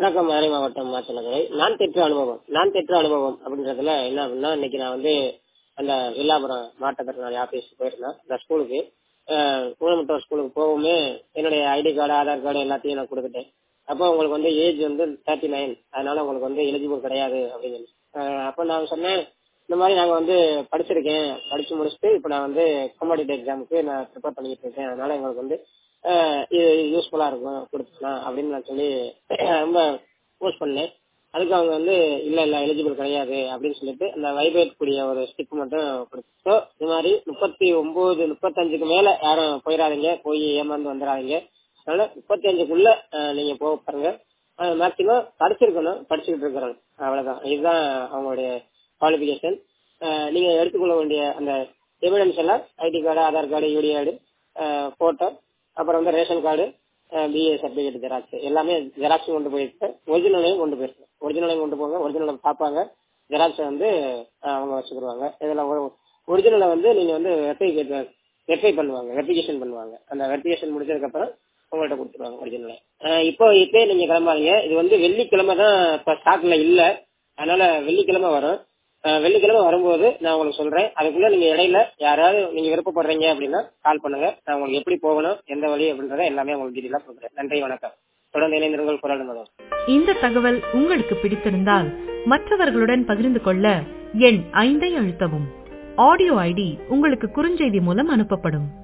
வணக்கம் மதுரை மாவட்டம் மாச்சலதுறை நான் பெற்ற அனுபவம் நான் பெற்ற அனுபவம் அப்படின்றதுல என்ன அப்படின்னா இன்னைக்கு நான் வந்து அந்த வில்லாபுரம் மாவட்டத்திறனாளி ஆபீஸ் போயிருந்தேன் அந்த ஸ்கூலுக்கு ஊனமுற்றோர் ஸ்கூலுக்கு போகவுமே என்னுடைய ஐடி கார்டு ஆதார் கார்டு எல்லாத்தையும் நான் கொடுத்துட்டேன் அப்போ உங்களுக்கு வந்து ஏஜ் வந்து தேர்ட்டி நைன் அதனால உங்களுக்கு வந்து எலிஜிபிள் கிடையாது அப்படின்னு சொல்லி அஹ் அப்போ நான் சொன்னேன் இந்த மாதிரி நாங்கள் வந்து படிச்சிருக்கேன் படிச்சு முடிச்சுட்டு இப்போ நான் வந்து காம்படிட்டிவ் எக்ஸாமுக்கு நான் ப்ரிப்பேர் பண்ணிட்டு இருக்கேன் அதனால எங்களுக்கு வந்து அஹ் இது யூஸ்ஃபுல்லா இருக்கும் கொடுத்துக்கலாம் அப்படின்னு நான் சொல்லி ரொம்ப போஸ்ட் பண்ணேன் அதுக்கு அவங்க வந்து இல்ல இல்ல எலிஜிபிள் கிடையாது அப்படின்னு சொல்லிட்டு அந்த வைப்ரேட் கூடிய ஒரு ஸ்டிக் மட்டும் கொடுத்தோ இது மாதிரி முப்பத்தி ஒன்பது முப்பத்தஞ்சுக்கு மேல யாரும் போயிடாதீங்க போய் ஏமாந்து வந்துடாதீங்க அதனால முப்பத்தி அஞ்சுக்குள்ள அஹ், நீங்க போக பாருங்க மேக்சிமம் படிச்சிருக்கணும் படிச்சுக்கிட்டு இருக்கிறோம் அவ்வளவுதான் இதுதான் அவங்களுடைய குவாலிபிகேஷன் நீங்க எடுத்துக்கொள்ள வேண்டிய அந்த எவிடன்ஸ் எல்லாம் ID card Aadhaar card UD card photo அப்புறம் வந்து ration card BA certificate xerox எல்லாமே ஜெராக்ஸ் கொண்டு போயிட்டு ஒரிஜினலையும் கொண்டு போயிருக்கு ஒரிஜினலையும் கொண்டு போங்க ஒரிஜினலை பார்ப்பாங்க ஜெராக்ஸ் வந்து அஹ், அவங்க வச்சுக்கிடுவாங்க இதுல ஒரிஜினலை வந்து நீங்க வந்து வெரிஃபிகேட் வெரிஃபை பண்ணுவாங்க வெரிஃபிகேஷன் பண்ணுவாங்க அந்த வெரிஃபிகேஷன் முடிச்சதுக்கு அப்புறம் உங்கள்ட்ட கொடுத்துருவாங்க ஒரிஜினலை இப்போ இப்பயே நீங்க கிளம்பாதீங்க இது வந்து வெள்ளிக்கிழமை தான் இப்ப ஸ்டாக்ல இல்ல அதனால வெள்ளிக்கிழமை வரும் அஹ், வெள்ளிக்கிழமை வரும்போது நான் உங்களுக்கு சொல்றேன் அதுக்குள்ள நீங்க இடையில யாராவது நீங்க விருப்பப்படுறீங்க அப்படின்னா கால் பண்ணுங்க நான் உங்களுக்கு எப்படி போகணும் எந்த வழி அப்படின்றத எல்லாமே உங்களுக்கு டீட்டெயிலா சொல்றேன் நன்றி வணக்கம் தொடர்ந்து இணைந்திருங்கள் குரல் மதம் இந்த தகவல் உங்களுக்கு பிடித்திருந்தால் மற்றவர்களுடன் பகிர்ந்து கொள்ள எண் ஐந்தை அழுத்தவும் ஆடியோ ஐடி உங்களுக்கு குறுஞ்செய்தி மூலம் அனுப்பப்படும்